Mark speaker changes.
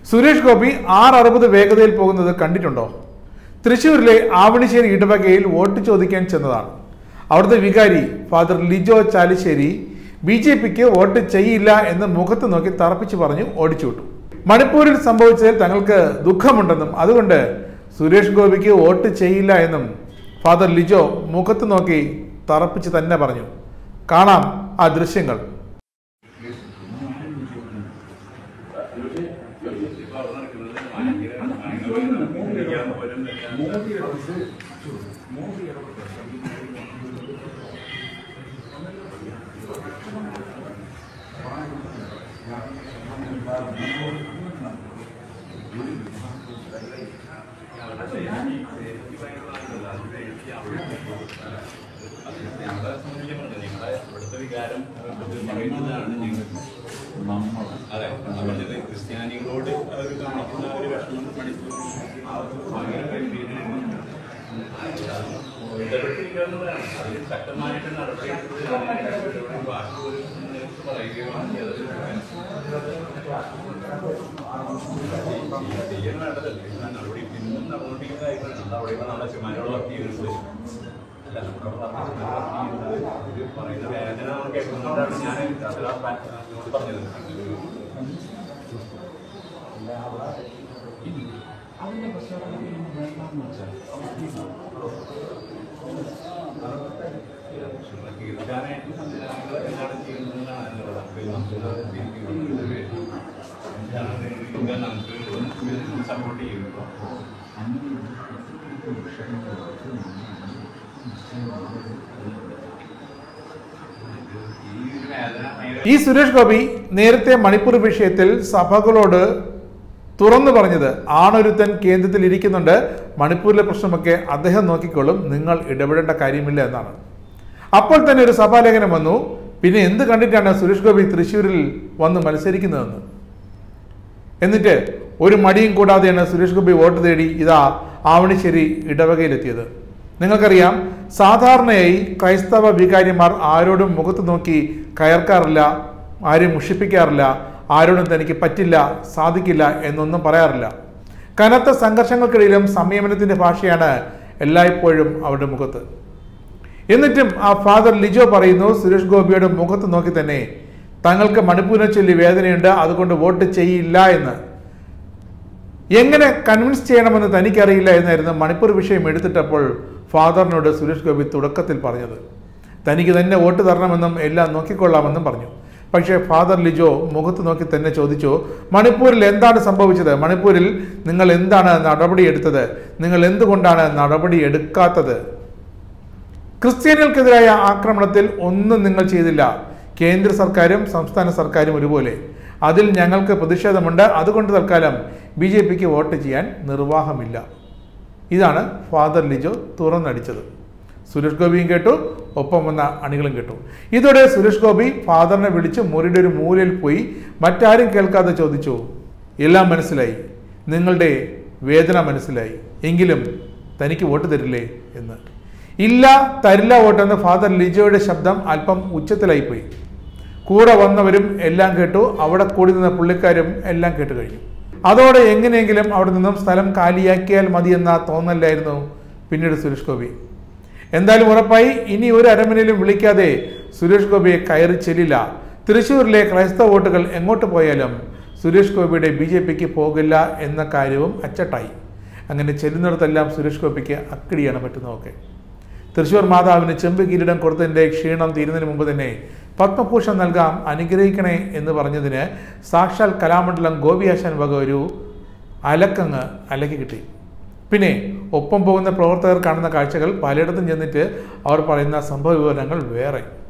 Speaker 1: സുരേഷ് ഗോപി ആറ് അറുപത് വേഗതയിൽ പോകുന്നത് കണ്ടിട്ടുണ്ടോ തൃശൂരിലെ ആവണിശ്ശേരി ഇടവകയിൽ വോട്ട് ചോദിക്കാൻ ചെന്നതാണ് അവിടുത്തെ വികാരി father Lijo Chalissery B J പിക്ക് വോട്ട് ചെയ്യില്ല എന്ന് മുഖത്ത് നോക്കി തറപ്പിച്ചു പറഞ്ഞു ഓടിച്ചു വിട്ടു മണിപ്പൂരിൽ സംഭവിച്ചതിൽ തങ്ങൾക്ക് ദുഃഖമുണ്ടെന്നും അതുകൊണ്ട് സുരേഷ് ഗോപിക്ക് വോട്ട് ചെയ്യില്ല എന്നും ഫാദർ ലിജോ മുഖത്ത് നോക്കി തറപ്പിച്ച് തന്നെ പറഞ്ഞു കാണാം ആ ദൃശ്യങ്ങൾ
Speaker 2: ഞങ്ങളെ സംബന്ധിച്ചിടത്തോളം നിങ്ങളെ ഇവിടുത്തെ വികാരം പറയുന്നതാണ് നിങ്ങൾ അതെ ഞാൻ പറഞ്ഞത് ക്രിസ്ത്യാനികളോട് അവർ കാണിക്കുന്ന ഒരു വിഷമം മണിപ്പൂർ ഇടപെട്ടിരിക്കുന്നതാണ് അതിൽ ശക്തമായിട്ട് നടപടി ബാക്കി ഒരു നേരത്തെ പറയുകയാണ് ചെയ്തത് ചെയ്യാൻ വേണ്ടതല്ലേ നടപടി ഇന്നും നടന്നുകൊണ്ടിരിക്കുന്ന കാര്യങ്ങളാണ് അവിടെയുള്ള നമ്മുടെ ചുമതലയുള്ള വർക്ക് ചെയ്യുന്നത് അല്ല നമ്മളോട് പറഞ്ഞത് ഇത് പറയുന്ന വേദന നമ്മൾ കേൾക്കുന്നതുകൊണ്ടാണ് ഞാൻ അത് ആ പാ- നിങ്ങളോട് പറഞ്ഞത് കീർത്താനായിട്ട് സംവിധാനങ്ങൾ എന്താണ് ചെയ്യുന്നതെന്നാണ് എന്നുള്ളത് നമുക്ക് നമുക്ക് സപ്പോർട്ട് ചെയ്യുന്നു ഈ ഒരു വേദന ഭയങ്കര
Speaker 1: ഈ സുരേഷ് ഗോപി നേരത്തെ മണിപ്പൂർ വിഷയത്തിൽ സഭകളോട് തുറന്നു പറഞ്ഞത് ആണൊരുത്തൻ കേന്ദ്രത്തിൽ ഇരിക്കുന്നുണ്ട് മണിപ്പൂരിലെ പ്രശ്നമൊക്കെ അദ്ദേഹം നോക്കിക്കോളും നിങ്ങൾ ഇടപെടേണ്ട കാര്യമില്ല എന്നാണ് അപ്പോൾ തന്നെ ഒരു സഭാലേഖനം വന്നു പിന്നെ എന്ത് കണ്ടിട്ടാണ് സുരേഷ് ഗോപി തൃശ്ശൂരിൽ വന്ന് മത്സരിക്കുന്നതെന്ന് എന്നിട്ട് ഒരു മടിയും കൂടാതെയാണ് സുരേഷ് ഗോപി വോട്ട് തേടി ഇതാ ആവണിശ്ശേരി ഇടവകയിലെത്തിയത് നിങ്ങൾക്കറിയാം സാധാരണയായി ക്രൈസ്തവ വികാരിമാർ ആരോടും മുഖത്ത് നോക്കി കയർക്കാറില്ല ആരും മുഷിപ്പിക്കാറില്ല ആരോടും തനിക്ക് പറ്റില്ല സാധിക്കില്ല എന്നൊന്നും പറയാറില്ല കനത്ത സംഘർഷങ്ങൾക്കിടയിലും സംയമനത്തിന്റെ ഭാഷയാണ് എല്ലായ്പ്പോഴും അവരുടെ മുഖത്ത് എന്നിട്ടും ആ ഫാദർ ലിജോ പറയുന്നു സുരേഷ് ഗോപിയുടെ മുഖത്ത് നോക്കി തന്നെ തങ്ങൾക്ക് മണിപ്പൂരിനെ ചൊല്ലി വേദനയുണ്ട് അതുകൊണ്ട് വോട്ട് ചെയ്യില്ല എന്ന് എങ്ങനെ കൺവിൻസ് ചെയ്യണമെന്ന് തനിക്കറിയില്ല എന്നായിരുന്നു മണിപ്പൂർ വിഷയം എടുത്തിട്ടപ്പോൾ ഫാദറിനോട് സുരേഷ് ഗോപി തുടക്കത്തിൽ പറഞ്ഞത് തനിക്ക് തന്നെ വോട്ട് തരണമെന്നും എല്ലാം നോക്കിക്കൊള്ളാമെന്നും പറഞ്ഞു പക്ഷേ ഫാദർ ലിജോ മുഖത്ത് നോക്കി തന്നെ ചോദിച്ചു മണിപ്പൂരിൽ എന്താണ് സംഭവിച്ചത് മണിപ്പൂരിൽ നിങ്ങൾ എന്താണ് നടപടി എടുത്തത് നിങ്ങൾ എന്തുകൊണ്ടാണ് നടപടി എടുക്കാത്തത് ക്രിസ്ത്യാനികൾക്കെതിരായ ആക്രമണത്തിൽ ഒന്നും നിങ്ങൾ ചെയ്തില്ല കേന്ദ്ര സർക്കാരും സംസ്ഥാന സർക്കാരും ഒരുപോലെ അതിൽ ഞങ്ങൾക്ക് പ്രതിഷേധമുണ്ട് അതുകൊണ്ട് തൽക്കാലം ബി ജെ പിക്ക് വോട്ട് ചെയ്യാൻ നിർവാഹമില്ല ഇതാണ് ഫാദർ ലിജോ തുറന്നടിച്ചത് സുരേഷ് ഗോപിയും കേട്ടു ഒപ്പം വന്ന അണികളും കേട്ടു ഇതോടെ സുരേഷ് ഗോപി ഫാദറിനെ വിളിച്ച് മുറിയുടെ ഒരു മൂലയിൽ പോയി മറ്റാരും കേൾക്കാതെ ചോദിച്ചു എല്ലാം മനസ്സിലായി നിങ്ങളുടെ വേദന മനസ്സിലായി എങ്കിലും തനിക്ക് വോട്ട് തരില്ലേ എന്ന് ഇല്ല തരില്ല വോട്ടെന്ന് ഫാദർ ലിജോയുടെ ശബ്ദം അല്പം ഉച്ചത്തിലായിപ്പോയി കൂടെ വന്നവരും എല്ലാം കേട്ടു അവിടെ കൂടി നിന്ന പുള്ളിക്കാരും എല്ലാം കേട്ട് കഴിഞ്ഞു അതോടെ എങ്ങനെയെങ്കിലും അവിടെ നിന്നും സ്ഥലം കാലിയാക്കിയാൽ മതിയെന്ന തോന്നലായിരുന്നു പിന്നീട് സുരേഷ് ഗോപി എന്തായാലും ഉറപ്പായി ഇനി ഒരു അരമനയിലും വിളിക്കാതെ സുരേഷ് ഗോപിയെ കയറി ചെല്ലില്ല തൃശ്ശൂരിലെ ക്രൈസ്തവ വോട്ടുകൾ എങ്ങോട്ട് പോയാലും സുരേഷ് ഗോപിയുടെ ബി ജെ പിക്ക് പോകില്ല എന്ന കാര്യവും അച്ചട്ടായി അങ്ങനെ ചെല്ലുന്നിടത്തെല്ലാം സുരേഷ് ഗോപിക്ക് അക്കിടിയാണ് പറ്റുന്നതൊക്കെ തൃശൂർ മാതാവിന് ചെമ്പ് കിരീടം കൊടുത്തതിൻ്റെ ക്ഷീണം തീരുന്നതിന് മുമ്പ് തന്നെ പത്മഭൂഷൺ നൽകാം അനുഗ്രഹിക്കണേ എന്ന് പറഞ്ഞതിന് സാക്ഷാൽ കലാമണ്ഡലം ഗോപിയാശാൻ വക ഒരു അലക്കങ്ങ് അലക്കി കിട്ടി പിന്നെ ഒപ്പം പോകുന്ന പ്രവർത്തകർ കാണുന്ന കാഴ്ചകൾ പലയിടത്തും ചെന്നിട്ട് അവർ പറയുന്ന സംഭവ വിവരങ്ങൾ വേറെ